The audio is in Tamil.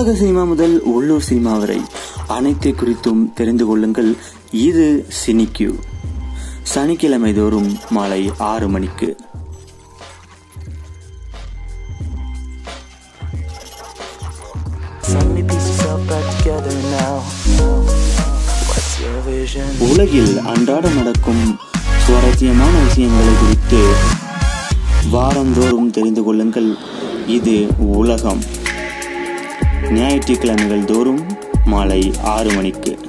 உலக சினிமா முதல் உள்ளூர் சினிமா வரை அனைத்தை குறித்தும் தெரிந்து கொள்ளுங்கள் இது சினிக்யூ சனிக்கிழமை தோறும் மாலை ஆறு மணிக்கு Suddenly pieces all back together now. What's your vision? உலகில் அன்றாட நடக்கும் சுவாரஸ்யமான விஷயங்களை குறித்து வாரந்தோறும் தெரிந்து கொள்ளுங்கள் இது உலகம் ஞாயிற்றுக்கிழமைகள் தோறும் மாலை ஆறு மணிக்கு